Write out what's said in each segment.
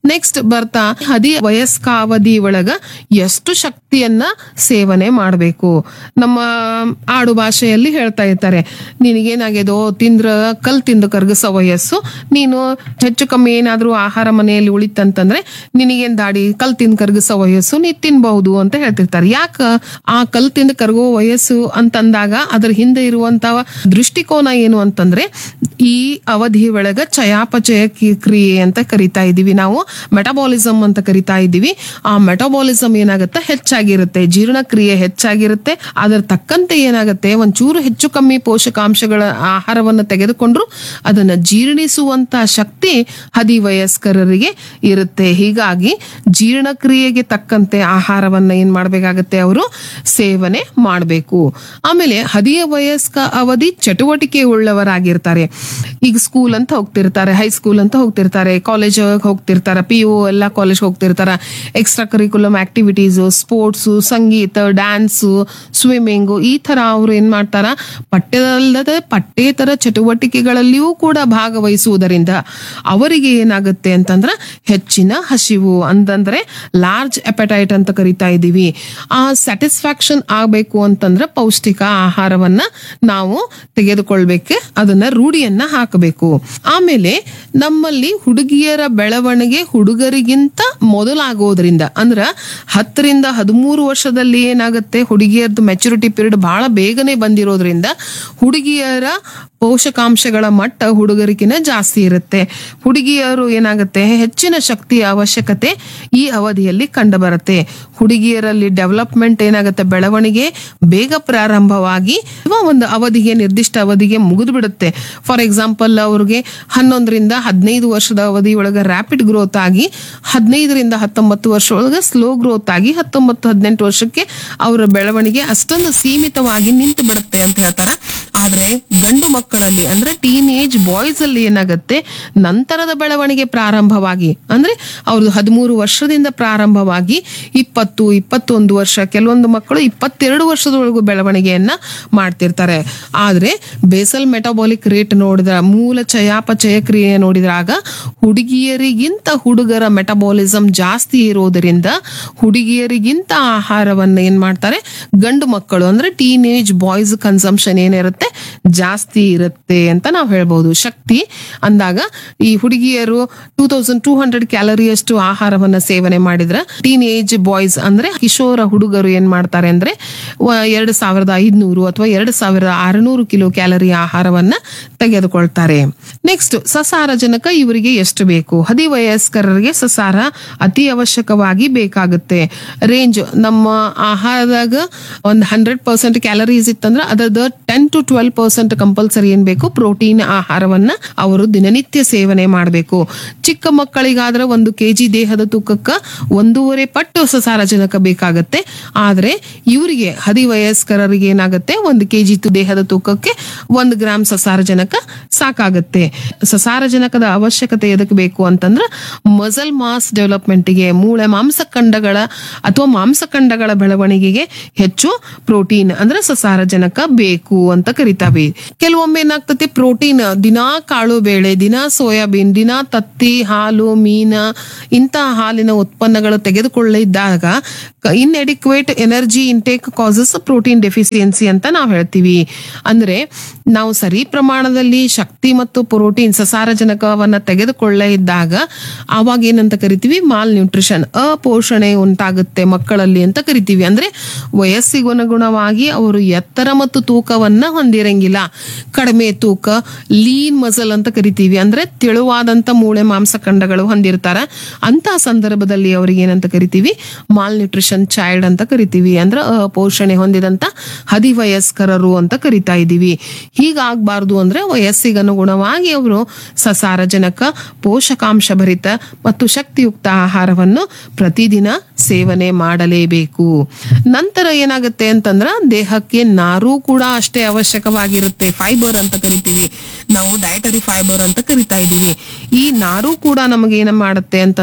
next ಬರ್ತಾ ಹದಿ ವಯಸ್ಕಾವಧಿ ಒಳಗ ಎಷ್ಟು ಶಕ್ತಿಯನ್ನ ಸೇವನೆ ಮಾಡಬೇಕು ನಮ್ಮ ಆಡು ಭಾಷೆಯಲ್ಲಿ ಹೇಳ್ತಾ ಇರ್ತಾರೆ ನಿನಗೇನಾಗ್ಯದೋ ತಿಂದ್ರ ಕಲ್ ತಿಂದು ಕರ್ಗಸೋ ವಯಸ್ಸು ನೀನು ಹೆಚ್ಚು ಕಮ್ಮಿ ಏನಾದ್ರೂ ಆಹಾರ ಮನೆಯಲ್ಲಿ ಉಳಿತಂತಂದ್ರೆ ನಿನಗೇನ್ ದಾಡಿ ಕಲ್ ತಿಂದು ಕರ್ಗಸೋ ವಯಸ್ಸು ನೀ ತಿನ್ಬಹುದು ಅಂತ ಹೇಳ್ತಿರ್ತಾರೆ ಯಾಕ ಆ ಕಲ್ ತಿಂದು ಕರಗೋ ವಯಸ್ಸು ಅಂತಂದಾಗ ಅದ್ರ ಹಿಂದೆ ಇರುವಂತ ದೃಷ್ಟಿಕೋನ ಏನು ಅಂತಂದ್ರೆ ಈ ಅವಧಿ ಒಳಗ ಚಯಾಪಚಯ ಕಿ- ಕ್ರಿಯೆ ಅಂತ ಕರಿತಾ ಇದೀವಿ ನಾವು ಮೆಟಬಾಲಿಸಮ್ ಅಂತ ಕರಿತಾ ಇದೀವಿ ಆ ಮೆಟಬಾಲಿಸಮ್ ಏನಾಗುತ್ತೆ ಹೆಚ್ಚಾಗಿರುತ್ತೆ ಜೀರ್ಣಕ್ರಿಯೆ ಹೆಚ್ಚಾಗಿರುತ್ತೆ ಅದರ ತಕ್ಕಂತೆ ಏನಾಗುತ್ತೆ ಒಂಚೂರು ಹೆಚ್ಚು ಕಮ್ಮಿ ಪೋಷಕಾಂಶಗಳ ಆಹಾರವನ್ನು ತೆಗೆದುಕೊಂಡ್ರು ಅದನ್ನ ಜೀರ್ಣಿಸುವಂತ ಶಕ್ತಿ ಹದಿ ವಯಸ್ಕರರಿಗೆ ಇರುತ್ತೆ ಹೀಗಾಗಿ ಜೀರ್ಣಕ್ರಿಯೆಗೆ ತಕ್ಕಂತೆ ಆಹಾರವನ್ನ ಏನ್ ಮಾಡ್ಬೇಕಾಗತ್ತೆ ಅವರು ಸೇವನೆ ಮಾಡಬೇಕು ಆಮೇಲೆ ಹದಿಯ ವಯಸ್ಕ ಅವಧಿ ಚಟುವಟಿಕೆ ಉಳ್ಳವರಾಗಿರ್ತಾರೆ ಈಗ ಸ್ಕೂಲ್ ಅಂತ ಹೋಗ್ತಿರ್ತಾರೆ ಹೈಸ್ಕೂಲ್ ಅಂತ ಹೋಗ್ತಿರ್ತಾರೆ ಕಾಲೇಜ್ ಹೋಗ್ತಿರ್ತಾರೆ ಪಿ ಯು ಎಲ್ಲ ಕಾಲೇಜ್ ಹೋಗ್ತಿರ್ತಾರ ಎಕ್ಸ್ಟ್ರಾ ಕರಿಕ್ಯುಲಮ್ ಆಕ್ಟಿವಿಟೀಸು ಸ್ಪೋರ್ಟ್ಸು ಸಂಗೀತ ಡ್ಯಾನ್ಸು ಸ್ವಿಮ್ಮಿಂಗು ಈ ತರ ಅವ್ರು ಏನ್ ಮಾಡ್ತಾರ ಪಠ್ಯದಲ್ಲದೆ ಪಠ್ಯೇತರ ಚಟುವಟಿಕೆಗಳಲ್ಲಿಯೂ ಕೂಡ ಭಾಗವಹಿಸುವುದರಿಂದ ಅವರಿಗೆ ಏನಾಗುತ್ತೆ ಅಂತಂದ್ರ ಹೆಚ್ಚಿನ ಹಸಿವು ಅಂತಂದ್ರೆ ಲಾರ್ಜ್ ಎಪಟೈಟ್ ಅಂತ ಕರಿತಾ ಇದೀವಿ ಆ ಸ್ಯಾಟಿಸ್ಫ್ಯಾಕ್ಷನ್ ಆಗ್ಬೇಕು ಅಂತಂದ್ರೆ ಪೌಷ್ಟಿಕ ಆಹಾರವನ್ನ ನಾವು ತೆಗೆದುಕೊಳ್ಬೇಕು ಅದನ್ನ ರೂಢಿಯನ್ನ ಹಾಕಬೇಕು ಆಮೇಲೆ ನಮ್ಮಲ್ಲಿ ಹುಡುಗಿಯರ ಬೆಳವಣಿಗೆ ಹುಡುಗರಿಗಿಂತ ಮೊದಲಾಗೋದ್ರಿಂದ ಅಂದ್ರ ಹತ್ತರಿಂದ ಹದಿಮೂರು ವರ್ಷದಲ್ಲಿ ಏನಾಗುತ್ತೆ ಹುಡುಗಿಯರದು ಮೆಚುರಿಟಿ ಪೀರಿಯಡ್ ಬಹಳ ಬೇಗನೆ ಬಂದಿರೋದ್ರಿಂದ ಹುಡುಗಿಯರ ಪೋಷಕಾಂಶಗಳ ಮಟ್ಟ ಹುಡುಗರಿಗಿನ ಜಾಸ್ತಿ ಇರುತ್ತೆ ಹುಡುಗಿಯರು ಏನಾಗುತ್ತೆ ಹೆಚ್ಚಿನ ಶಕ್ತಿಯ ಅವಶ್ಯಕತೆ ಈ ಅವಧಿಯಲ್ಲಿ ಕಂಡುಬರುತ್ತೆ ಹುಡುಗಿಯರಲ್ಲಿ ಡೆವಲಪ್ಮೆಂಟ್ ಏನಾಗುತ್ತೆ ಬೆಳವಣಿಗೆ ಬೇಗ ಪ್ರಾರಂಭವಾಗಿ ಅಥವಾ ಒಂದು ಅವಧಿಗೆ ನಿರ್ದಿಷ್ಟ ಅವಧಿಗೆ ಮುಗಿದು ಬಿಡುತ್ತೆ ಫಾರ್ ಎಕ್ಸಾಂಪಲ್ ಅವ್ರಿಗೆ ಹನ್ನೊಂದರಿಂದ ಹದಿನೈದು ವರ್ಷದ ಅವಧಿ ಒಳಗೆ ರ್ಯಾಪಿಡ್ ಗ್ರೋತ್ ಆಗಿ ಹದಿನೈದರಿಂದ ಹತ್ತೊಂಬತ್ತು ವರ್ಷ ಒಳಗೆ ಸ್ಲೋ ಗ್ರೋತ್ ಆಗಿ ಹತ್ತೊಂಬತ್ತು ಹದಿನೆಂಟು ವರ್ಷಕ್ಕೆ ಅವರ ಬೆಳವಣಿಗೆ ಅಷ್ಟೊಂದು ಸೀಮಿತವಾಗಿ ನಿಂತು ಬಿಡುತ್ತೆ ಅಂತ ಹೇಳ್ತಾರೆ ಆದ್ರೆ ಗಂಡು ಮಕ್ಕಳಲ್ಲಿ ಅಂದ್ರೆ ಟೀನ್ ಏಜ್ ಬಾಯ್ಸ್ ಅಲ್ಲಿ ಏನಾಗುತ್ತೆ ನಂತರದ ಬೆಳವಣಿಗೆ ಪ್ರಾರಂಭವಾಗಿ ಅಂದ್ರೆ ಅವ್ರದ್ದು ಹದಿಮೂರು ವರ್ಷದಿಂದ ಪ್ರಾರಂಭವಾಗಿ ಇಪ್ಪತ್ತು ಇಪ್ಪತ್ತೊಂದು ವರ್ಷ ಕೆಲವೊಂದು ಮಕ್ಕಳು ಇಪ್ಪತ್ತೆರಡು ವರ್ಷದೊಳಗೂ ಬೆಳವಣಿಗೆಯನ್ನ ಮಾಡ್ತಿರ್ತಾರೆ ಆದ್ರೆ ಬೇಸಲ್ ಮೆಟಾಬಾಲಿಕ್ ರೇಟ್ ನೋಡಿದ ಮೂಲ ಚಯಾಪಚಯ ಕ್ರಿಯೆ ನೋಡಿದಾಗ ಹುಡುಗಿಯರಿಗಿಂತ ಹುಡುಗರ ಮೆಟಬಾಲಿಸಮ್ ಜಾಸ್ತಿ ಇರೋದರಿಂದ ಹುಡುಗಿಯರಿಗಿಂತ ಆಹಾರವನ್ನ ಏನ್ ಮಾಡ್ತಾರೆ ಗಂಡು ಮಕ್ಕಳು ಅಂದ್ರೆ ಟೀನ್ ಏಜ್ ಬಾಯ್ಸ್ ಕನ್ಸಂಪ್ಷನ್ ಏನಿರುತ್ತೆ ಜಾಸ್ತಿ ಇರುತ್ತೆ ಅಂತ ನಾವು ಹೇಳ್ಬೋದು ಶಕ್ತಿ ಅಂದಾಗ ಈ ಹುಡುಗಿಯರು two thousand two hundred calorie ಅಷ್ಟು ಆಹಾರವನ್ನ ಸೇವನೆ ಮಾಡಿದ್ರ ಟೀನ್ ಏಜ್ ಬಾಯ್ಸ್ ಅಂದ್ರೆ ಕಿಶೋರ ಹುಡುಗರು ಏನ್ ಮಾಡ್ತಾರೆ ಅಂದ್ರೆ ವ- ಎರಡು ಸಾವಿರದ ಐದ್ನೂರು ಅಥವಾ ಎರಡು ಸಾವಿರದ ಆರುನೂರು ಕಿಲೋ ಕ್ಯಾಲರಿ ಆಹಾರವನ್ನ ತೆಗೆದುಕೊಳ್ತಾರೆ ನೆಕ್ಸ್ಟ್ ಸಸಾರಜನಕ ಇವರಿಗೆ ಎಷ್ಟು ಬೇಕು ಹದಿ ವಯಸ್ಕರರಿಗೆ ಸಸಾರ ಅತಿ ಅವಶ್ಯಕವಾಗಿ ಬೇಕಾಗುತ್ತೆ ರೇಂಜ್ ನಮ್ಮ ಆಹಾರದಾಗ ಒಂದು ಹಂಡ್ರೆಡ್ ಪರ್ಸೆಂಟ್ ಕ್ಯಾಲರೀಸ್ ಇತ್ತಂದ್ರೆ ಅದರದ ten to twelve percent compulsory ಏನ್ ಬೇಕು ಪ್ರೋಟೀನ್ ಆಹಾರವನ್ನ ಅವರು ದಿನನಿತ್ಯ ಸೇವನೆ ಮಾಡಬೇಕು ಚಿಕ್ಕ ಮಕ್ಕಳಿಗಾದ್ರೆ ಒಂದು ಕೆಜಿ ದೇಹದ ತೂಕಕ್ಕ ಒಂದೂವರೆ ಪಟ್ಟು ಸಸಾರಜನಕ ಬೇಕಾಗತ್ತೆ ಆದ್ರೆ ಇವರಿಗೆ ಹದಿ ವಯಸ್ಕರರಿಗೆ ಏನಾಗುತ್ತೆ ಒಂದು ಕೆಜಿ ದೇಹದ ತೂಕಕ್ಕೆ ಒಂದು ಗ್ರಾಮ್ ಸಸಾರಜನಕ ಸಾಕಾಗುತ್ತೆ ಸಸಾರಜನಕದ ಅವಶ್ಯಕತೆ ಎದಕ್ಕೆ ಬೇಕು ಅಂತಂದ್ರೆ ಮಸಲ್ ಮಾಸ್ ಡೆವಲಪ್ಮೆಂಟ್ಗೆ ಮೂಳೆ ಮಾಂಸಖಂಡಗಳ ಅಥವಾ ಮಾಂಸಖಂಡಗಳ ಬೆಳವಣಿಗೆಗೆ ಹೆಚ್ಚು ಪ್ರೋಟೀನ್ ಅಂದ್ರೆ ಸಸಾರಜನಕ ಬೇಕು ಅಂತ ಕರಿತಾವೆ ಕೆಲವೊಮ್ಮೆ ಏನಾಗ್ತತಿ ಪ್ರೋಟೀನ್ ದಿನಾ ಕಾಳು ಬೇಳೆ ದಿನಾ ಸೋಯಾಬೀನ್ ದಿನಾ ತತ್ತಿ ಹಾಲು ಮೀನ ಇಂತಹ ಹಾಲಿನ ಉತ್ಪನ್ನಗಳು ತೆಗೆದುಕೊಳ್ಳಿದ್ದಾಗ inadequate energy intake causes protein deficiency ಅಂತ ನಾವು ಹೇಳ್ತೀವಿ ಅಂದ್ರೆ ನಾವು ಸರಿ ಪ್ರಮಾಣದಲ್ಲಿ ಶಕ್ತಿ ಮತ್ತು ಪ್ರೋಟೀನ್ ಸಸಾರಜನಕವನ್ನ ತೆಗೆದುಕೊಳ್ಳ ಇದ್ದಾಗ ಆವಾಗ ಏನಂತ ಕರಿತೀವಿ ಮಾಲ್ ನ್ಯೂಟ್ರಿಷನ್ ಅಪೋಷಣೆ ಉಂಟಾಗುತ್ತೆ ಮಕ್ಕಳಲ್ಲಿ ಅಂತ ಕರಿತೀವಿ ಅಂದ್ರೆ ವಯಸ್ಸಿಗನುಗುಣವಾಗಿ ಅವರು ಎತ್ತರ ಮತ್ತು ತೂಕವನ್ನ ಹೊಂದಿರಂಗಿಲ್ಲ ಕಡಿಮೆ ತೂಕ ಲೀನ್ ಮಸಲ್ ಅಂತ ಕರಿತೀವಿ ಅಂದ್ರೆ ತೆಳುವಾದಂತ ಮೂಳೆ ಮಾಂಸಖಂಡಗಳು ಹೊಂದಿರ್ತಾರ ಅಂತ ಸಂದರ್ಭದಲ್ಲಿ ಅವ್ರಿಗೆ ಏನಂತ ಕರಿತೀವಿ ಮಾಲ್ ನ್ಯೂಟ್ರಿಷನ್ ಚೈಲ್ಡ್ ಅಂತ ಕರಿತೀವಿ ಅಂದ್ರೆ ಅಪೋಷಣೆ ಹೊಂದಿದಂತ ಹದಿವಯಸ್ಕರರು ಅಂತ ಕರಿತಾ ಇದೀವಿ ಹೀಗಾಗಬಾರ್ದು ಅಂದ್ರೆ ವಯಸ್ಸಿಗನುಗುಣವಾಗಿ ಅವರು ಸಸಾರಜನಕ ಪೋಷಕಾಂಶ ಭರಿತ ಮತ್ತು ಶಕ್ತಿಯುಕ್ತ ಆಹಾರವನ್ನು ಪ್ರತಿದಿನ ಸೇವನೆ ಮಾಡಲೇಬೇಕು ನಂತರ ಏನಾಗುತ್ತೆ ಅಂತಂದ್ರ ದೇಹಕ್ಕೆ ನಾರು ಕೂಡ ಅಷ್ಟೇ ಅವಶ್ಯಕವಾಗಿರುತ್ತೆ ಫೈಬರ್ ಅಂತ ಕರಿತೀವಿ ನಾವು ಡಯಟರಿ ಫೈಬರ್ ಅಂತ ಕರಿತಾ ಇದೀವಿ ಈ ನಾರು ಕೂಡ ನಮಗೆ ಏನ ಮಾಡುತ್ತೆ ಅಂತಂದ್ರ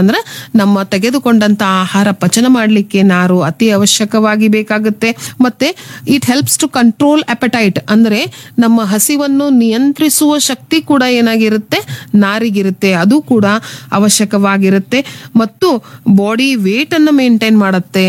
ನಮ್ಮ ತೆಗೆದುಕೊಂಡಂತ ಆಹಾರ ಪಚನ ಮಾಡಲಿಕ್ಕೆ ನಾರು ಅತಿ ಅವಶ್ಯಕವಾಗಿ ಬೇಕಾಗುತ್ತೆ ಮತ್ತೆ it helps to control appetite ಅಂದ್ರೆ ನಮ್ಮ ಹಸಿವನ್ನು ನಿಯಂತ್ರಿಸುವ ಶಕ್ತಿ ಕೂಡ ಏನಾಗಿರುತ್ತೆ ನಾರಿಗಿರುತ್ತೆ ಅದು ಕೂಡ ಅವಶ್ಯಕವಾಗಿರುತ್ತೆ ಮತ್ತು ಬಾಡಿ ವೇಟ್ ಅನ್ನು ಮೇಂಟೈನ್ ಮಾಡುತ್ತೆ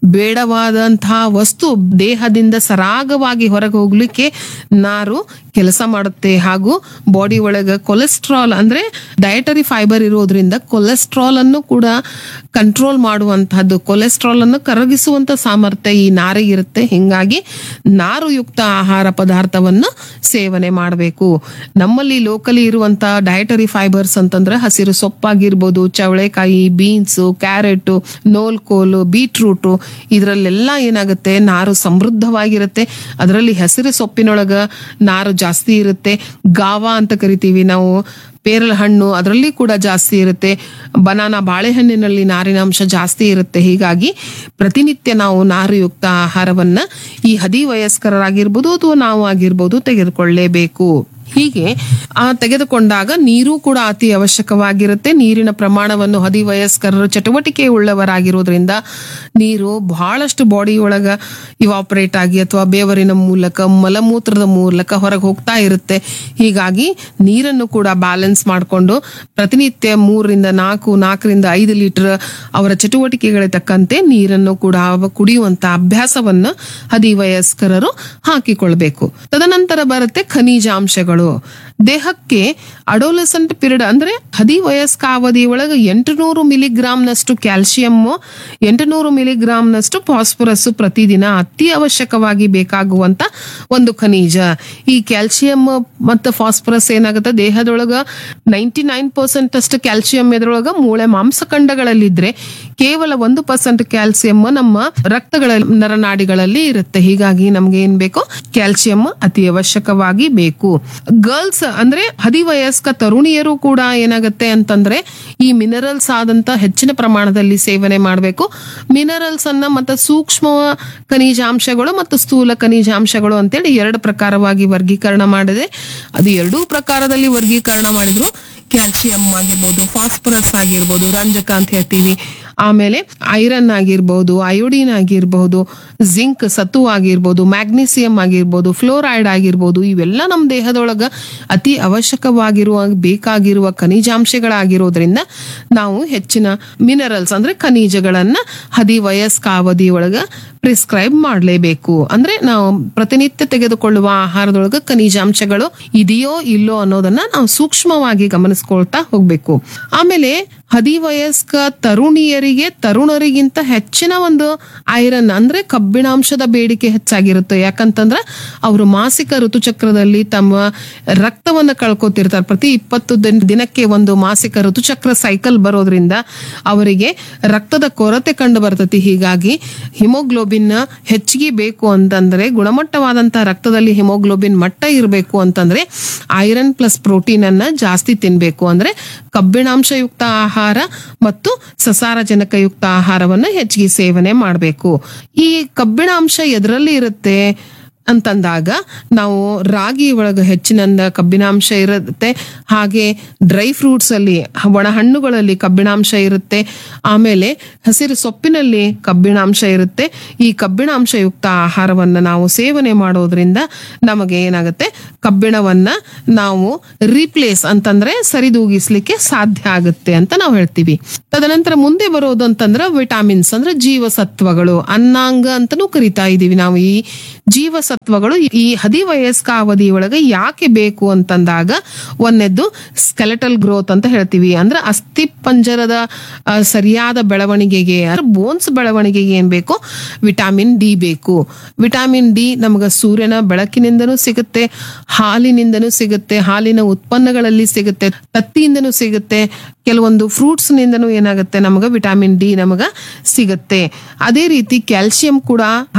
ಬೇಡವಾದಂತಹ ವಸ್ತು ದೇಹದಿಂದ ಸರಾಗವಾಗಿ ಹೊರಗೆ ಹೋಗ್ಲಿಕ್ಕೆ ನಾರು ಕೆಲಸ ಮಾಡುತ್ತೆ ಹಾಗೂ ಬಾಡಿ ಒಳಗೆ ಕೊಲೆಸ್ಟ್ರಾಲ್ ಅಂದ್ರೆ ಡಯಟರಿ ಫೈಬರ್ ಇರೋದ್ರಿಂದ ಕೊಲೆಸ್ಟ್ರಾಲ್ ಅನ್ನು ಕೂಡ ಕಂಟ್ರೋಲ್ ಮಾಡುವಂತಹದ್ದು ಕೊಲೆಸ್ಟ್ರಾಲ್ ಅನ್ನು ಕರಗಿಸುವಂತ ಸಾಮರ್ಥ್ಯ ಈ ನಾರಿಗಿರುತ್ತೆ ಹಿಂಗಾಗಿ ನಾರುಯುಕ್ತ ಆಹಾರ ಪದಾರ್ಥವನ್ನು ಸೇವನೆ ಮಾಡಬೇಕು ನಮ್ಮಲ್ಲಿ ಲೋಕಲಿ ಇರುವಂತ ಡಯಟರಿ ಫೈಬರ್ಸ್ ಅಂತಂದ್ರೆ ಹಸಿರು ಸೊಪ್ಪಾಗಿರ್ಬೋದು ಚವಳೆಕಾಯಿ ಬೀನ್ಸ್ ಕ್ಯಾರೆಟ್ ನೋಲ್ಕೋಲು ಬೀಟ್ರೂಟು ಇದರಲ್ಲೆಲ್ಲ ಏನಾಗುತ್ತೆ ನಾರು ಸಮೃದ್ಧವಾಗಿರುತ್ತೆ ಅದರಲ್ಲಿ ಹಸಿರು ಸೊಪ್ಪಿನೊಳಗ ನಾರು ಜಾಸ್ತಿ ಇರುತ್ತೆ ಗಾವಾ ಅಂತ ಕರಿತೀವಿ ನಾವು ಪೇರಲ ಹಣ್ಣು ಅದರಲ್ಲಿ ಕೂಡ ಜಾಸ್ತಿ ಇರುತ್ತೆ ಬನಾನಾ ಬಾಳೆಹಣ್ಣಿನಲ್ಲಿ ನಾರಿನ ಅಂಶ ಜಾಸ್ತಿ ಇರುತ್ತೆ ಹೀಗಾಗಿ ಪ್ರತಿನಿತ್ಯ ನಾವು ನಾರುಯುಕ್ತ ಆಹಾರವನ್ನ ಈ ಹದಿ ವಯಸ್ಕರಾಗಿರ್ಬೋದು ಅಥವಾ ನಾವು ಆಗಿರ್ಬೋದು ತೆಗೆದುಕೊಳ್ಳಲೇಬೇಕು ಹೀಗೆ ಆ ತೆಗೆದುಕೊಂಡಾಗ ನೀರು ಕೂಡ ಅತಿ ಅವಶ್ಯಕವಾಗಿರುತ್ತೆ ನೀರಿನ ಪ್ರಮಾಣವನ್ನು ಹದಿವಯಸ್ಕರರು ಚಟುವಟಿಕೆ ಉಳ್ಳವರಾಗಿರೋದ್ರಿಂದ ನೀರು ಬಹಳಷ್ಟು ಬಾಡಿ ಒಳಗ ಇವಾಪರೇಟ್ ಆಗಿ ಅಥವಾ ಬೇವರಿನ ಮೂಲಕ ಮಲಮೂತ್ರದ ಮೂಲಕ ಹೊರಗೆ ಹೋಗ್ತಾ ಇರುತ್ತೆ ಹೀಗಾಗಿ ನೀರನ್ನು ಕೂಡ ಬ್ಯಾಲೆನ್ಸ್ ಮಾಡಿಕೊಂಡು ಪ್ರತಿನಿತ್ಯ ಮೂರರಿಂದ ನಾಲ್ಕು ನಾಲ್ಕರಿಂದ ಐದು ಲೀಟರ್ ಅವರ ಚಟುವಟಿಕೆಗಳಿಗೆ ತಕ್ಕಂತೆ ನೀರನ್ನು ಕೂಡ ಅವ ಕುಡಿಯುವಂತ ಅಭ್ಯಾಸವನ್ನು ಹದಿವಯಸ್ಕರರು ಹಾಕಿಕೊಳ್ಬೇಕು ತದನಂತರ ಬರುತ್ತೆ ಖನಿಜಾಂಶಗಳು ದೇಹಕ್ಕೆ ಅಡೋಲೆಸೆಂಟ್ ಪೀರಿಯಡ್ ಅಂದ್ರೆ ಹದಿವಯಸ್ಕ ಅವಧಿ ಒಳಗೆ ಎಂಟುನೂರು ಮಿಲಿಗ್ರಾಂನಷ್ಟು ಕ್ಯಾಲ್ಸಿಯಂ ಎಂಟುನೂರು ಮಿಲಿಗ್ರಾಂನಷ್ಟು ಫಾಸ್ಫರಸ್ ಪ್ರತಿದಿನ ಅತಿ ಅವಶ್ಯಕವಾಗಿ ಬೇಕಾಗುವಂತ ಒಂದು ಖನಿಜ ಈ ಕ್ಯಾಲ್ಸಿಯಂ ಮತ್ತು ಫಾಸ್ಫರಸ್ ಏನಾಗುತ್ತೆ ದೇಹದೊಳಗ ನೈಂಟಿ ನೈನ್ ಪರ್ಸೆಂಟ್ ಅಷ್ಟು ಕ್ಯಾಲ್ಸಿಯಂ ಎದ್ರೊಳಗ ಮೂಳೆ ಮಾಂಸಖಂಡಗಳಲ್ಲಿದ್ರೆ ಕೇವಲ ಒಂದು ಪರ್ಸೆಂಟ್ ಕ್ಯಾಲ್ಸಿಯಂ ನಮ್ಮ ರಕ್ತಗಳ ನರನಾಡಿಗಳಲ್ಲಿ ಇರುತ್ತೆ ಹೀಗಾಗಿ ನಮ್ಗೆ ಏನ್ ಬೇಕು ಕ್ಯಾಲ್ಸಿಯಂ ಅತಿ ಅವಶ್ಯಕವಾಗಿ ಬೇಕು ಗರ್ಲ್ಸ್ ಅಂದ್ರೆ ಹದಿವಯಸ್ಕ ತರುಣಿಯರು ಕೂಡ ಏನಾಗುತ್ತೆ ಅಂತಂದ್ರೆ ಈ ಮಿನರಲ್ಸ್ ಆದಂತ ಹೆಚ್ಚಿನ ಪ್ರಮಾಣದಲ್ಲಿ ಸೇವನೆ ಮಾಡಬೇಕು ಮಿನರಲ್ಸ್ ಅನ್ನ ಮತ್ತೆ ಸೂಕ್ಷ್ಮ ಖನಿಜಾಂಶಗಳು ಮತ್ತು ಸ್ಥೂಲ ಖನಿಜಾಂಶಗಳು ಅಂತೇಳಿ ಎರಡು ಪ್ರಕಾರವಾಗಿ ವರ್ಗೀಕರಣ ಮಾಡಿದೆ ಅದು ಎರಡೂ ಪ್ರಕಾರದಲ್ಲಿ ವರ್ಗೀಕರಣ ಮಾಡಿದ್ರು ಕ್ಯಾಲ್ಸಿಯಂ ಆಗಿರ್ಬೋದು ಫಾಸ್ಫರಸ್ ಆಗಿರ್ಬೋದು ರಂಜಕ ಅಂತ ಹೇಳ್ತೀವಿ ಆಮೇಲೆ ಐರನ್ ಆಗಿರ್ಬೋದು ಅಯೋಡಿನ್ ಆಗಿರ್ಬೋದು ಜಿಂಕ್ ಸತು ಆಗಿರ್ಬೋದು ಮ್ಯಾಗ್ನೀಸಿಯಂ ಆಗಿರ್ಬೋದು ಫ್ಲೋರೈಡ್ ಆಗಿರ್ಬೋದು ಇವೆಲ್ಲ ನಮ್ಮ ದೇಹದೊಳಗ ಅತಿ ಅವಶ್ಯಕವಾಗಿರುವ ಬೇಕಾಗಿರುವ ಖನಿಜಾಂಶಗಳಾಗಿರೋದ್ರಿಂದ ನಾವು ಹೆಚ್ಚಿನ ಮಿನರಲ್ಸ್ ಅಂದ್ರೆ ಖನಿಜಗಳನ್ನ ಹದಿ ವಯಸ್ಕ ಅವಧಿ ಒಳಗ ಪ್ರಿಸ್ಕ್ರೈಬ್ ಮಾಡಲೇಬೇಕು ಅಂದ್ರೆ ನಾವು ಪ್ರತಿನಿತ್ಯ ತೆಗೆದುಕೊಳ್ಳುವ ಆಹಾರದೊಳಗ ಖನಿಜಾಂಶಗಳು ಇದೆಯೋ ಇಲ್ಲೋ ಅನ್ನೋದನ್ನ ನಾವು ಸೂಕ್ಷ್ಮವಾಗಿ ಗಮನಿಸ್ಕೊಳ್ತಾ ಹೋಗ್ಬೇಕು ಆಮೇಲೆ ಹದಿವಯಸ್ಕ ತರುಣಿಯರಿಗೆ ತರುಣರಿಗಿಂತ ಹೆಚ್ಚಿನ ಒಂದು ಐರನ್ ಅಂದ್ರೆ ಕಬ್ಬಿಣಾಂಶದ ಬೇಡಿಕೆ ಹೆಚ್ಚಾಗಿರುತ್ತೆ ಯಾಕಂತಂದ್ರೆ ಅವರು ಮಾಸಿಕ ಋತುಚಕ್ರದಲ್ಲಿ ತಮ್ಮ ರಕ್ತವನ್ನ ಕಳ್ಕೊತಿರ್ತಾರೆ ಪ್ರತಿ ಇಪ್ಪತ್ತು ದಿನ- ದಿನಕ್ಕೆ ಒಂದು ಮಾಸಿಕ ಋತುಚಕ್ರ ಸೈಕಲ್ ಬರೋದ್ರಿಂದ ಅವರಿಗೆ ರಕ್ತದ ಕೊರತೆ ಕಂಡು ಬರ್ತತಿ ಹೀಗಾಗಿ ಹಿಮೋಗ್ಲೋಬಿನ್ ಹೆಚ್ಚಿಗೆ ಬೇಕು ಅಂತಂದ್ರೆ ಗುಣಮಟ್ಟವಾದಂತಹ ರಕ್ತದಲ್ಲಿ ಹಿಮೋಗ್ಲೋಬಿನ್ ಮಟ್ಟ ಇರಬೇಕು ಅಂತಂದ್ರೆ ಐರನ್ ಪ್ಲಸ್ ಪ್ರೋಟೀನ್ ಅನ್ನ ಜಾಸ್ತಿ ತಿನ್ಬೇಕು ಅಂದ್ರೆ ಕಬ್ಬಿಣಾಂಶಯುಕ್ತ ಆಹಾರ ಮತ್ತು ಸಸಾರಜನಕಯುಕ್ತ ಆಹಾರವನ್ನ ಹೆಚ್ಚಿಗೆ ಸೇವನೆ ಮಾಡಬೇಕು ಈ ಕಬ್ಬಿಣಾಂಶ ಎದರಲ್ಲಿ ಇರುತ್ತೆ ಅಂತಂದಾಗ ನಾವು ರಾಗಿ ಒಳಗೆ ಹೆಚ್ಚಿನ ಕಬ್ಬಿನಾಂಶ ಇರುತ್ತೆ ಹಾಗೆ ಡ್ರೈ ಫ್ರೂಟ್ಸ್ ಅಲ್ಲಿ ಒಣ ಹಣ್ಣುಗಳಲ್ಲಿ ಕಬ್ಬಿಣಾಂಶ ಇರುತ್ತೆ ಆಮೇಲೆ ಹಸಿರು ಸೊಪ್ಪಿನಲ್ಲಿ ಕಬ್ಬಿಣಾಂಶ ಇರುತ್ತೆ ಈ ಕಬ್ಬಿಣಾಂಶಯುಕ್ತ ಆಹಾರವನ್ನ ನಾವು ಸೇವನೆ ಮಾಡೋದ್ರಿಂದ ನಮಗೆ ಏನಾಗುತ್ತೆ ಕಬ್ಬಿಣವನ್ನ ನಾವು ರೀಪ್ಲೇಸ್ ಅಂತಂದ್ರೆ ಸರಿದೂಗಿಸ್ಲಿಕ್ಕೆ ಸಾಧ್ಯ ಆಗುತ್ತೆ ಅಂತ ನಾವು ಹೇಳ್ತೀವಿ ತದನಂತರ ಮುಂದೆ ಬರೋದು ಅಂತಂದ್ರೆ ವಿಟಾಮಿನ್ಸ್ ಅಂದ್ರೆ ಜೀವಸತ್ವಗಳು ಅನ್ನಾಂಗ ಅಂತಾನೂ ಕರಿತಾ ಇದೀವಿ ನಾವು ಈ ಜೀವಸತ್ವಗಳು ಈ ಹದಿವಯಸ್ಕ ಅವಧಿ ಒಳಗೆ ಯಾಕೆ ಬೇಕು ಅಂತಂದಾಗ ಒಂದನೇದ್ದು ಸ್ಕೆಲೆಟಲ್ ಗ್ರೋತ್ ಅಂತ ಹೇಳ್ತೀವಿ ಅಂದ್ರೆ ಅಸ್ಥಿ ಪಂಜರದ ಆ, ಸರಿಯಾದ ಬೆಳವಣಿಗೆಗೆ ಬೋನ್ಸ್ ಬೆಳವಣಿಗೆಗೆ ಏನ್ ಬೇಕು ವಿಟಾಮಿನ್ ಡಿ ಬೇಕು ವಿಟಾಮಿನ್ ಡಿ ನಮಗೆ ಸೂರ್ಯನ ಬೆಳಕಿನಿಂದನೂ ಸಿಗುತ್ತೆ ಹಾಲಿನಿಂದನೂ ಸಿಗುತ್ತೆ ಹಾಲಿನ ಉತ್ಪನ್ನಗಳಲ್ಲಿ ಸಿಗುತ್ತೆ ತತ್ತಿಯಿಂದನೂ ಸಿಗುತ್ತೆ ಕೆಲವೊಂದು ಫ್ರೂಟ್ಸ್ ನಿಂದನೂ ಏನಾಗುತ್ತೆ ನಮಗ ವಿಟಾಮಿನ್ ಡಿ ನಮಗ ಸಿಗುತ್ತೆ ಅದೇ ರೀತಿ ಕ್ಯಾಲ್ಸಿಯಂ ಕೂಡ ಆಹಾರ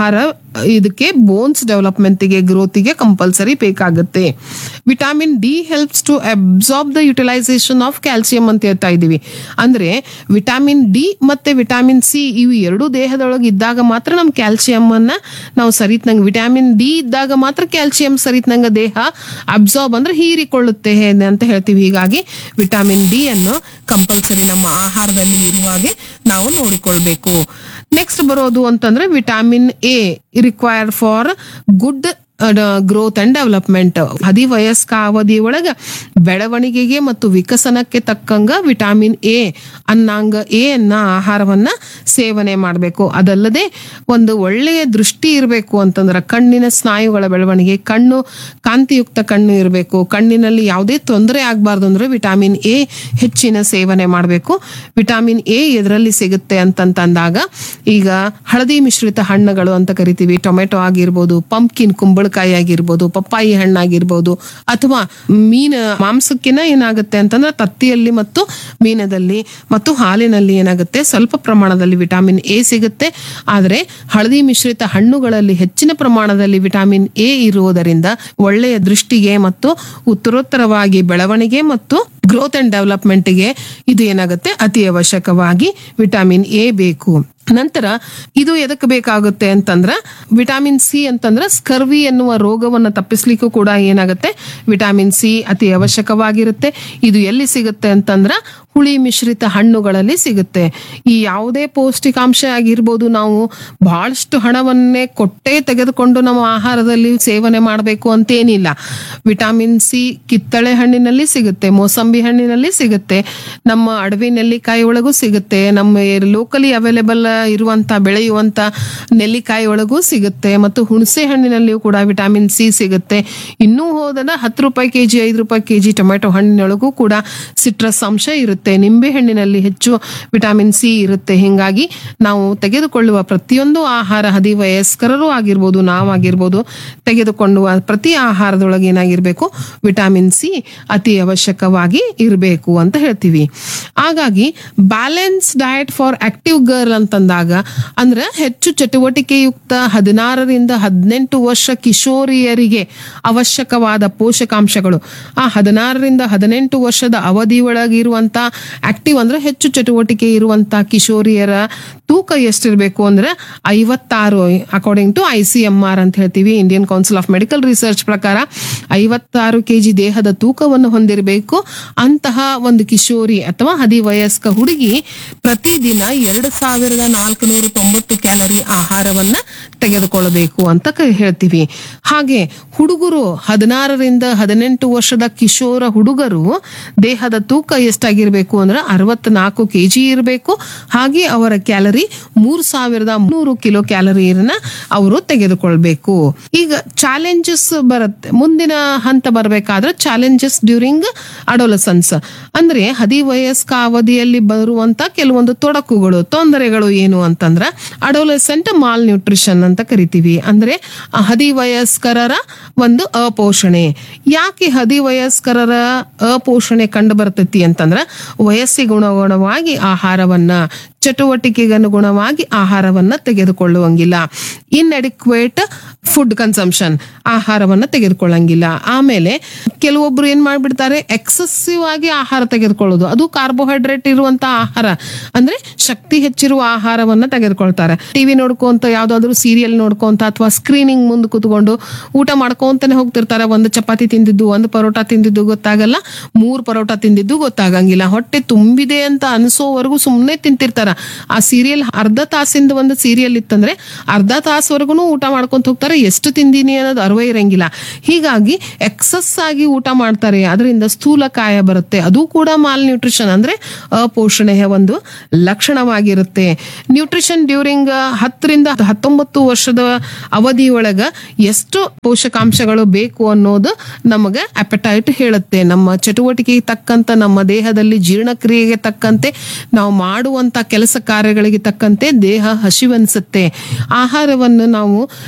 ಇದಕ್ಕೆ ಬೋನ್ಸ್ ಡೆವಲಪ್ಮೆಂಟ್ಗೆ ಗ್ರೋತಿಗೆ ಕಂಪಲ್ಸರಿ ಬೇಕಾಗುತ್ತೆ vitamin D helps to absorb the utilisation of calcium ಅಂತ ಹೇಳ್ತಾ ಇದ್ದೀವಿ ಅಂದ್ರೆ ವಿಟಾಮಿನ್ ಡಿ ಮತ್ತೆ ವಿಟಾಮಿನ್ ಸಿ ಇವು ಎರಡು ದೇಹದೊಳಗೆ ಇದ್ದಾಗ ಮಾತ್ರ ನಮ್ಮ ಕ್ಯಾಲ್ಸಿಯಂ ಅನ್ನ ನಾವು ಸರಿತ್ನಂಗೆ ವಿಟಾಮಿನ್ ಡಿ ಇದ್ದಾಗ ಮಾತ್ರ ಕ್ಯಾಲ್ಸಿಯಂ ಸರಿತ್ನಂಗೆ ದೇಹ ಅಬ್ಸಾರ್ಬ್ ಅಂದ್ರೆ ಹೀರಿಕೊಳ್ಳುತ್ತೆ ಅಂತ ಹೇಳ್ತೀವಿ ಹೀಗಾಗಿ ವಿಟಾಮಿನ್ ಡಿ ಅನ್ನು ಕಂಪಲ್ಸರಿ ನಮ್ಮ ಆಹಾರದಲ್ಲಿ ಇರುವಾಗೆ ನಾವು ನೋಡಿಕೊಳ್ಬೇಕು ನೆಕ್ಸ್ಟ್ ಬರೋದು ಅಂತಂದ್ರೆ vitamin A required for good growth and development ಹದಿ ವಯಸ್ಕ ಅವಧಿ ಒಳಗ ಬೆಳವಣಿಗೆಗೆ ಮತ್ತು ವಿಕಸನಕ್ಕೆ ತಕ್ಕಂಗ ವಿಟಾಮಿನ್ ಎ ಅನ್ನಂಗ ಎ ಅನ್ನ ಆಹಾರವನ್ನ ಸೇವನೆ ಮಾಡಬೇಕು ಅದಲ್ಲದೆ ಒಂದು ಒಳ್ಳೆಯ ದೃಷ್ಟಿ ಇರಬೇಕು ಅಂತಂದ್ರೆ ಕಣ್ಣಿನ ಸ್ನಾಯುಗಳ ಬೆಳವಣಿಗೆ ಕಣ್ಣು ಕಾಂತಿಯುಕ್ತ ಕಣ್ಣು ಇರಬೇಕು ಕಣ್ಣಿನಲ್ಲಿ ಯಾವುದೇ ತೊಂದರೆ ಆಗಬಾರ್ದು ಅಂದ್ರೆ ವಿಟಾಮಿನ್ ಎ ಹೆಚ್ಚಿನ ಸೇವನೆ ಮಾಡಬೇಕು ವಿಟಾಮಿನ್ ಎ ಎದರಲ್ಲಿ ಸಿಗುತ್ತೆ ಅಂತಂತಂದಾಗ ಈಗ ಹಳದಿ ಮಿಶ್ರಿತ ಹಣ್ಣುಗಳು ಅಂತ ಕರಿತೀವಿ ಟೊಮೆಟೊ ಆಗಿರ್ಬೋದು ಪಂಪ್ಕಿನ್ ಕುಂಬಳಕಾಯಿ ಆಗಿರ್ಬೋದು ಪಪ್ಪಾಯಿ ಹಣ್ಣಾಗಿರ್ಬೋದು ಅಥವಾ ಮೀನು ಮಾಂಸಕ್ಕಿನ ಏನಾಗುತ್ತೆ ಅಂತಂದ್ರೆ ತತ್ತಿಯಲ್ಲಿ ಮತ್ತು ಮೀನದಲ್ಲಿ ಮತ್ತು ಹಾಲಿನಲ್ಲಿ ಏನಾಗುತ್ತೆ ಸ್ವಲ್ಪ ಪ್ರಮಾಣದಲ್ಲಿ ವಿಟಾಮಿನ್ ಎ ಸಿಗುತ್ತೆ ಆದರೆ ಹಳದಿ ಮಿಶ್ರಿತ ಹಣ್ಣುಗಳಲ್ಲಿ ಹೆಚ್ಚಿನ ಪ್ರಮಾಣದಲ್ಲಿ ವಿಟಾಮಿನ್ ಎ ಇರುವುದರಿಂದ ಒಳ್ಳೆಯ ದೃಷ್ಟಿಗೆ ಮತ್ತು ಉತ್ತರೋತ್ತರವಾಗಿ ಬೆಳವಣಿಗೆ ಮತ್ತು ಗ್ರೋತ್ ಅಂಡ್ ಡೆವಲಪ್ಮೆಂಟ್ಗೆ ಇದು ಏನಾಗುತ್ತೆ ಅತಿ ಅವಶ್ಯಕವಾಗಿ ವಿಟಾಮಿನ್ ಎ ಬೇಕು ನಂತರ ಇದು ಎದಕ್ಕೆ ಬೇಕಾಗುತ್ತೆ ಅಂತಂದ್ರ ವಿಟಾಮಿನ್ ಸಿ ಅಂತಂದ್ರ ಸ್ಕರ್ವಿ ಎನ್ನುವ ರೋಗವನ್ನು ತಪ್ಪಿಸ್ಲಿಕ್ಕೂ ಕೂಡ ಏನಾಗುತ್ತೆ ವಿಟಾಮಿನ್ ಸಿ ಅತಿ ಅವಶ್ಯಕವಾಗಿರುತ್ತೆ ಇದು ಎಲ್ಲಿ ಸಿಗುತ್ತೆ ಅಂತಂದ್ರ ಹುಳಿ ಮಿಶ್ರಿತ ಹಣ್ಣುಗಳಲ್ಲಿ ಸಿಗುತ್ತೆ ಈ ಯಾವುದೇ ಪೌಷ್ಟಿಕಾಂಶ ಆಗಿರ್ಬೋದು ನಾವು ಬಹಳಷ್ಟು ಹಣವನ್ನೇ ಕೊಟ್ಟೇ ತೆಗೆದುಕೊಂಡು ನಮ್ಮ ಆಹಾರದಲ್ಲಿ ಸೇವನೆ ಮಾಡಬೇಕು ಅಂತೇನಿಲ್ಲ ವಿಟಾಮಿನ್ ಸಿ ಕಿತ್ತಳೆ ಹಣ್ಣಿನಲ್ಲಿ ಸಿಗುತ್ತೆ ಮೋಸಂಬಿ ಹಣ್ಣಿನಲ್ಲಿ ಸಿಗುತ್ತೆ ನಮ್ಮ ಅಡವಿ ನೆಲ್ಲಿಕಾಯಿ ಒಳಗೂ ಸಿಗುತ್ತೆ ನಮ್ಮ ಲೋಕಲಿ ಅವೈಲೇಬಲ್ ಇರುವಂತ ಬೆಳೆಯುವಂತ ನೆಲ್ಲಿಕಾಯಿ ಒಳಗೂ ಸಿಗುತ್ತೆ ಮತ್ತು ಹುಣಸೆ ಹಣ್ಣಿನಲ್ಲಿಯೂ ಕೂಡ ವಿಟಾಮಿನ್ ಸಿ ಸಿಗುತ್ತೆ ಇನ್ನೂ ಹೋದನ ಹತ್ತು ರೂಪಾಯಿ ಕೆಜಿ ಐದು ರೂಪಾಯಿ ಕೆಜಿ ಟೊಮೆಟೊ ಹಣ್ಣಿನೊಳಗೂ ಕೂಡ ಸಿಟ್ರಸ್ ಅಂಶ ಇರುತ್ತೆ ನಿಂಬೆ ಹಣ್ಣಿನಲ್ಲಿ ಹೆಚ್ಚು ವಿಟಾಮಿನ್ ಸಿ ಇರುತ್ತೆ ಹಿಂಗಾಗಿ ನಾವು ತೆಗೆದುಕೊಳ್ಳುವ ಪ್ರತಿಯೊಂದು ಆಹಾರ ಹದಿ ವಯಸ್ಕರರು ಆಗಿರ್ಬೋದು ನಾವಾಗಿರ್ಬೋದು ತೆಗೆದುಕೊಳ್ಳುವ ಪ್ರತಿ ಆಹಾರದೊಳಗೆ ಏನಾಗಿರ್ಬೇಕು ವಿಟಾಮಿನ್ ಸಿ ಅತಿ ಅವಶ್ಯಕವಾಗಿ ಇರಬೇಕು ಅಂತ ಹೇಳ್ತೀವಿ ಹಾಗಾಗಿ balance diet for active girl ಅಂತಂದಾಗ ಅಂದ್ರೆ ಹೆಚ್ಚು ಚಟುವಟಿಕೆಯುಕ್ತ ಹದಿನಾರರಿಂದ ಹದಿನೆಂಟು ವರ್ಷ ಕಿಶೋರಿಯರಿಗೆ ಅವಶ್ಯಕವಾದ ಪೋಷಕಾಂಶಗಳು ಆ ಹದಿನಾರರಿಂದ ಹದಿನೆಂಟು ವರ್ಷದ ಅವಧಿ ಒಳಗಿರುವಂತ ಆಕ್ಟಿವ್ ಅಂದ್ರೆ ಹೆಚ್ಚು ಚಟುವಟಿಕೆ ಇರುವಂತ ಕಿಶೋರಿಯರ ತೂಕ ಎಷ್ಟಿರ್ಬೇಕು ಅಂದ್ರೆ ಐವತ್ತಾರು according to I C M R ಅಂತ ಹೇಳ್ತೀವಿ Indian Council of Medical Research ಪ್ರಕಾರ ಐವತ್ತಾರು ಕೆಜಿ ದೇಹದ ತೂಕವನ್ನು ಹೊಂದಿರಬೇಕು ಅಂತಹ ಒಂದು ಕಿಶೋರಿ ಅಥವಾ ಹದಿವಯಸ್ಕ ಹುಡುಗಿ ಪ್ರತಿದಿನ ಎರಡು ಸಾವಿರದ ನಾಲ್ಕುನೂರ ತೊಂಬತ್ತು ಕ್ಯಾಲರಿ ಆಹಾರವನ್ನ ತೆಗೆದುಕೊಳ್ಳಬೇಕು ಅಂತ ಕ- ಹೇಳ್ತೀವಿ ಹಾಗೆ ಹುಡುಗರು ಹದಿನಾರರಿಂದ ಹದಿನೆಂಟು ವರ್ಷದ ಕಿಶೋರ ಹುಡುಗರು ದೇಹದ ತೂಕ ಎಷ್ಟಾಗಿರ್ಬೇಕು ಅಂದ್ರೆ ಅರವತ್ನಾಲ್ಕು ಕೆಜಿ ಇರಬೇಕು ಹಾಗೆ ಅವರ ಕ್ಯಾಲರಿ ಮೂರ್ ಸಾವಿರದ ಮೂರು ಕಿಲೋ ಕ್ಯಾಲರಿಯನ್ನ ಅವರು ತೆಗೆದುಕೊಳ್ಬೇಕು ಈಗ ಚಾಲೆಂಜಸ್ ಬರುತ್ತೆ ಮುಂದಿನ ಹಂತ ಬರಬೇಕಾದ್ರೆ ಚಾಲೆಂಜಸ್ ಡ್ಯೂರಿಂಗ್ ಅಡೋಲಸನ್ಸ್ ಅಂದ್ರೆ ಹದಿವಯಸ್ಕ ಅವಧಿಯಲ್ಲಿ ಬರುವಂತ ಕೆಲವೊಂದು ತೊಡಕುಗಳು ತೊಂದರೆಗಳು ಏನು ಅಂತಂದ್ರ ಅಡೋಲಸೆಂಟ್ ಮಾಲ್ ನ್ಯೂಟ್ರಿಷನ್ ಅಂತ ಕರಿತೀವಿ ಅಂದ್ರೆ ಆ ಹದಿವಯಸ್ಕರರ ಒಂದು ಅಪೋಷಣೆ ಯಾಕೆ ಹದಿವಯಸ್ಕರರ ಅಪೋಷಣೆ ಕಂಡು ಬರ್ತೈತಿ ಅಂತಂದ್ರ ವಯಸ್ಸಿಗೆ ಗುಣಗುಣವಾಗಿ ಆಹಾರವನ್ನ ಚಟುವಟಿಕೆಗೆ ಅನುಗುಣವಾಗಿ ಆಹಾರವನ್ನ ತೆಗೆದುಕೊಳ್ಳುವಂಗಿಲ್ಲ ಇನ್ಅಡಿಕ್ವೇಟ್ ಫುಡ್ ಕನ್ಸಂಪ್ಷನ್ ಆಹಾರವನ್ನ ತೆಗೆದುಕೊಳ್ಳಂಗಿಲ್ಲ ಆಮೇಲೆ ಕೆಲವೊಬ್ರು ಏನ್ ಮಾಡ್ಬಿಡ್ತಾರೆ ಎಕ್ಸೆಸಿವ್ ಆಗಿ ಆಹಾರ ತೆಗೆದುಕೊಳ್ಳೋದು ಅದು ಕಾರ್ಬೋಹೈಡ್ರೇಟ್ ಇರುವಂತ ಆಹಾರ ಅಂದ್ರೆ ಶಕ್ತಿ ಹೆಚ್ಚಿರುವ ಆಹಾರವನ್ನ ತೆಗೆದುಕೊಳ್ತಾರೆ ಟಿವಿ ನೋಡ್ಕೊಂತ ಯಾವ್ದಾದ್ರು ಸೀರಿಯಲ್ ನೋಡ್ಕೊಂತ ಅಥವಾ ಸ್ಕ್ರೀನಿಂಗ್ ಮುಂದೆ ಕೂತ್ಕೊಂಡು ಊಟ ಮಾಡ್ಕೊಂತಾನೆ ಹೋಗ್ತಿರ್ತಾರೆ ಒಂದು ಚಪಾತಿ ತಿಂದಿದ್ದು ಒಂದು ಪರೋಟ ತಿಂದಿದ್ದು ಗೊತ್ತಾಗಲ್ಲ ಮೂರ್ ಪರೋಟ ತಿಂದಿದ್ದು ಗೊತ್ತಾಗಂಗಿಲ್ಲ ಹೊಟ್ಟೆ ತುಂಬಿದೆ ಅಂತ ಅನ್ಸೋವರೆಗೂ ಸುಮ್ಮನೆ ತಿಂತಿರ್ತಾರ ಆ ಸೀರಿಯಲ್ ಅರ್ಧ ತಾಸಿಂದ ಒಂದು ಸೀರಿಯಲ್ ಇತ್ತಂದ್ರೆ ಅರ್ಧ ತಾಸವರೆಗೂ ಊಟ ಮಾಡ್ಕೊಂತ ಹೋಗ್ತಾರೆ ಎಷ್ಟು ತಿಂದೀನಿ ಅನ್ನೋದು ಅರಿವೇ ಇರಂಗಿಲ್ಲ ಹೀಗಾಗಿ ಎಕ್ಸಸ್ ಆಗಿ ಊಟ ಮಾಡ್ತಾರೆ ಅದರಿಂದ ಸ್ಥೂಲಕಾಯ ಬರುತ್ತೆ ಅದು ಕೂಡ ಮಾಲ್ ನ್ಯೂಟ್ರಿಷನ್ ಅಂದ್ರೆ ಅಪೋಷಣೆಯ ಒಂದು ಲಕ್ಷಣವಾಗಿರುತ್ತೆ ನ್ಯೂಟ್ರಿಷನ್ ಡ್ಯೂರಿಂಗ್ ಹತ್ತರಿಂದ ಹತ್ತೊಂಬತ್ತು ವರ್ಷದ ಅವಧಿಯೊಳಗ ಎಷ್ಟು ಪೋಷಕಾಂಶಗಳು ಬೇಕು ಅನ್ನೋದು ನಮಗೆ ಅಪಟೈಟ್ ಹೇಳುತ್ತೆ ನಮ್ಮ ಚಟುವಟಿಕೆಗೆ ತಕ್ಕಂತ ನಮ್ಮ ದೇಹದಲ್ಲಿ ಜೀರ್ಣಕ್ರಿಯೆಗೆ ತಕ್ಕಂತೆ ನಾವು ಮಾಡುವಂತ ಕೆಲಸ ಕಾರ್ಯಗಳಿಗೆ ತಕ್ಕಂತೆ ದೇಹ ಹಸಿವನ್ಸುತ್ತೆ ಆಹಾರವನ್ನು ನಾವು ಸರಿ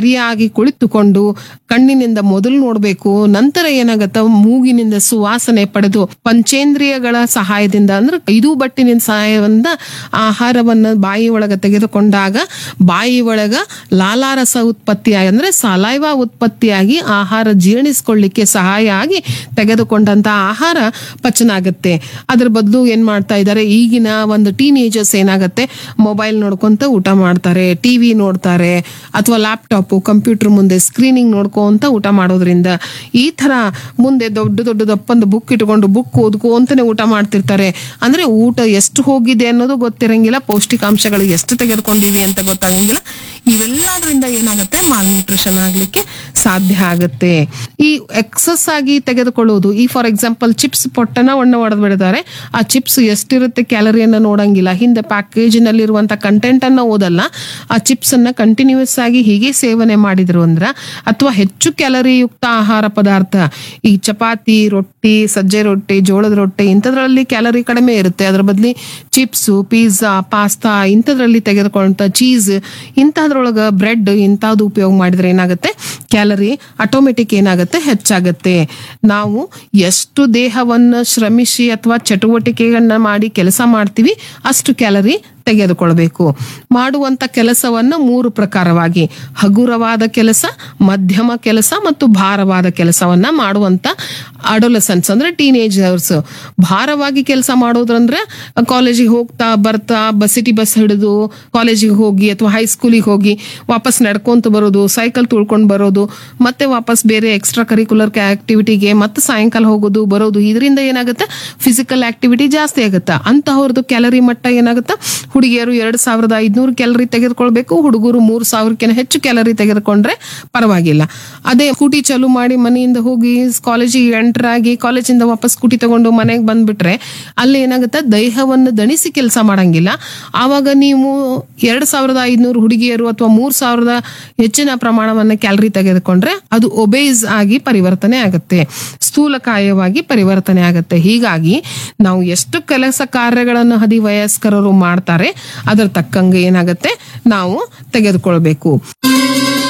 ಸರಿಯಾಗಿ ಕುಳಿತುಕೊಂಡು ಕಣ್ಣಿನಿಂದ ಮೊದಲು ನೋಡ್ಬೇಕು ನಂತರ ಏನಾಗತ್ತ ಮೂಗಿನಿಂದ ಸುವಾಸನೆ ಪಡೆದು ಪಂಚೇಂದ್ರಿಯಗಳ ಸಹಾಯದಿಂದ ಅಂದ್ರೆ ಐದು ಬಟ್ಟಿನ ಸಹಾಯದಿಂದ ಆಹಾರವನ್ನ ಬಾಯಿ ಒಳಗ ತೆಗೆದುಕೊಂಡಾಗ ಬಾಯಿ ಒಳಗ ಲಾಲಾರಸ ಉತ್ಪತ್ತಿಯಾಗಿ ಅಂದ್ರೆ ಸಲೈವ ಉತ್ಪತ್ತಿಯಾಗಿ ಆಹಾರ ಜೀರ್ಣಿಸ್ಕೊಳ್ಳಿಕ್ಕೆ ಸಹಾಯ ಆಗಿ ತೆಗೆದುಕೊಂಡಂತ ಆಹಾರ ಪಚನ ಆಗುತ್ತೆ ಅದ್ರ ಬದಲು ಏನ್ ಮಾಡ್ತಾ ಇದ್ದಾರೆ ಈಗಿನ ಒಂದು ಟೀನೇಜರ್ಸ್ ಏನಾಗತ್ತೆ ಮೊಬೈಲ್ ನೋಡ್ಕೊಂತ ಊಟ ಮಾಡ್ತಾರೆ ಟಿವಿ ನೋಡ್ತಾರೆ ಅಥವಾ ಲ್ಯಾಪ್ಟಾಪ್ ಕಂಪ್ಯೂಟರ್ ಮುಂದೆ ಸ್ಕ್ರೀನಿಂಗ್ ನೋಡ್ಕೊಂತ ಊಟ ಮಾಡೋದ್ರಿಂದ ಈ ತರ ಮುಂದೆ ದೊಡ್ಡ ದೊಡ್ಡ ದಪ್ಪಂದು ಬುಕ್ ಇಟ್ಕೊಂಡು ಬುಕ್ ಓದ್ಕೊಂತಾನೆ ಊಟ ಮಾಡ್ತಿರ್ತಾರೆ ಅಂದ್ರೆ ಊಟ ಎಷ್ಟು ಹೋಗಿದೆ ಅನ್ನೋದು ಗೊತ್ತಿರಂಗಿಲ್ಲ ಪೌಷ್ಟಿಕಾಂಶಗಳು ಎಷ್ಟು ತೆಗೆದುಕೊಂಡಿವಿ ಅಂತ ಗೊತ್ತಾಗಂಗಿಲ್ಲ ಇವೆಲ್ಲದರಿಂದ ಏನಾಗುತ್ತೆ ಮಾಲ್ ನ್ಯೂಟ್ರಿಷನ್ ಆಗ್ಲಿಕ್ಕೆ ಸಾಧ್ಯ ಆಗುತ್ತೆ ಈ ಎಕ್ಸಸ್ ಆಗಿ ತೆಗೆದುಕೊಳ್ಳುವುದು ಈ ಫಾರ್ ಎಕ್ಸಾಂಪಲ್ ಚಿಪ್ಸ್ ಪೊಟ್ಟನ ಒಣ್ಣ ಹೊಡೆದು ಬಿಡ್ತಾರೆ ಆ ಚಿಪ್ಸ್ ಎಷ್ಟಿರುತ್ತೆ ಕ್ಯಾಲರಿಯನ್ನ ನೋಡಂಗಿಲ್ಲ ಹಿಂದೆ ಪ್ಯಾಕೇಜಿನಲ್ಲಿರುವಂತ ಕಂಟೆಂಟ್ ಅನ್ನ ಓದಲ್ಲ ಆ ಚಿಪ್ಸ್ ಅನ್ನ ಕಂಟಿನ್ಯೂಸ್ ಆಗಿ ಹೀಗೆ ಸೇವನೆ ಮಾಡಿದ್ರು ಅಂದ್ರ ಅಥವಾ ಹೆಚ್ಚು ಕ್ಯಾಲರಿ ಯುಕ್ತ ಆಹಾರ ಪದಾರ್ಥ ಈ ಚಪಾತಿ ರೊಟ್ಟಿ ಸಜ್ಜೆ ರೊಟ್ಟಿ ಜೋಳದ ರೊಟ್ಟಿ ಇಂಥದ್ರಲ್ಲಿ ಕ್ಯಾಲರಿ ಕಡಿಮೆ ಇರುತ್ತೆ ಅದ್ರ ಬದ್ಲಿ ಚಿಪ್ಸು ಪಿಜ್ಜಾ ಪಾಸ್ತಾ ಇಂಥದ್ರಲ್ಲಿ ತೆಗೆದುಕೊಂಡ ಚೀಸ್ ಇಂಥದ್ರೊಳಗ ಬ್ರೆಡ್ ಇಂಥದ್ದು ಉಪಯೋಗ ಮಾಡಿದ್ರೆ ಏನಾಗುತ್ತೆ ಕ್ಯಾಲರಿ ಆಟೋಮೆಟಿಕ್ ಏನಾಗುತ್ತೆ ಹೆಚ್ಚಾಗುತ್ತೆ ನಾವು ಎಷ್ಟು ದೇಹವನ್ನ ಶ್ರಮಿಸಿ ಅಥವಾ ಚಟುವಟಿಕೆಗಳನ್ನ ಮಾಡಿ ಕೆಲಸ ಮಾಡ್ತೀವಿ ಅಷ್ಟು ಕ್ಯಾಲರಿ ತೆಗೆದುಕೊಳ್ಬೇಕು ಮಾಡುವಂತ ಕೆಲಸವನ್ನ ಮೂರು ಪ್ರಕಾರವಾಗಿ ಹಗುರವಾದ ಕೆಲಸ ಮಧ್ಯಮ ಕೆಲಸ ಮತ್ತು ಭಾರವಾದ ಕೆಲಸವನ್ನ ಮಾಡುವಂತ ಅಡೋಲಸನ್ಸ್ ಅಂದ್ರೆ ಟೀನೇಜರ್ಸ್ ಭಾರವಾಗಿ ಕೆಲಸ ಮಾಡೋದ್ರಂದ್ರೆ ಕಾಲೇಜಿಗೆ ಹೋಗ್ತಾ ಬರ್ತಾ ಬಸ್ ಸಿಟಿ ಬಸ್ ಹಿಡಿದು ಕಾಲೇಜಿಗೆ ಹೋಗಿ ಅಥವಾ ಹೈಸ್ಕೂಲಿಗೆ ಹೋಗಿ ವಾಪಸ್ ನಡ್ಕೊಂತ ಬರೋದು ಸೈಕಲ್ ತುಳ್ಕೊಂಡು ಬರೋದು ಮತ್ತೆ ವಾಪಸ್ ಬೇರೆ ಎಕ್ಸ್ಟ್ರಾ ಕರಿಕ್ಯುಲರ್ ಆಕ್ಟಿವಿಟಿಗೆ ಮತ್ತೆ ಸಾಯಂಕಾಲ ಹೋಗೋದು ಬರೋದು ಇದರಿಂದ ಏನಾಗುತ್ತೆ ಫಿಸಿಕಲ್ ಆಕ್ಟಿವಿಟಿ ಜಾಸ್ತಿ ಆಗುತ್ತೆ ಅಂತಹವ್ರದ್ದು ಕ್ಯಾಲರಿ ಮಟ್ಟ ಏನಾಗುತ್ತೆ ಹುಡುಗಿಯರು ಎರಡ್ ಸಾವಿರದ ಐದ್ನೂರು ಕ್ಯಾಲರಿ ತೆಗೆದುಕೊಳ್ಬೇಕು ಹುಡುಗರು ಮೂರ್ ಸಾವಿರಕ್ಕಿಂತ ಹೆಚ್ಚು ಕ್ಯಾಲರಿ ತೆಗೆದುಕೊಂಡ್ರೆ ಪರವಾಗಿಲ್ಲ ಅದೇ ಸ್ಕೂಟಿ ಚಾಲು ಮಾಡಿ ಮನೆಯಿಂದ ಹೋಗಿ ಕಾಲೇಜಿಗೆ ಎಂಟರ್ ಆಗಿ ಕಾಲೇಜಿಂದ ವಾಪಸ್ ಸ್ಕೂಟಿ ತಗೊಂಡು ಮನೆಗೆ ಬಂದ್ಬಿಟ್ರೆ ಅಲ್ಲಿ ಏನಾಗುತ್ತೆ ದೇಹವನ್ನು ದಣಿಸಿ ಕೆಲಸ ಮಾಡಂಗಿಲ್ಲ ಆವಾಗ ನೀವು ಎರಡ್ ಸಾವಿರದ ಐದ್ನೂರು ಹುಡುಗಿಯರು ಅಥವಾ ಮೂರ್ ಸಾವಿರದ ಹೆಚ್ಚಿನ ಪ್ರಮಾಣವನ್ನ ಕ್ಯಾಲರಿ ತೆಗೆದುಕೊಂಡ್ರೆ ಅದು ಒಬೇಸ್ ಆಗಿ ಪರಿವರ್ತನೆ ಆಗುತ್ತೆ ಸ್ಥೂಲಕಾಯವಾಗಿ ಪರಿವರ್ತನೆ ಆಗುತ್ತೆ ಹೀಗಾಗಿ ನಾವು ಎಷ್ಟು ಕೆಲಸ ಕಾರ್ಯಗಳನ್ನು ಹದಿ ವಯಸ್ಕರರು ಮಾಡ್ತಾರೆ ಅದರ ತಕ್ಕಂಗೆ ಏನಾಗುತ್ತೆ ನಾವು ತೆಗೆದುಕೊಳ್ಬೇಕು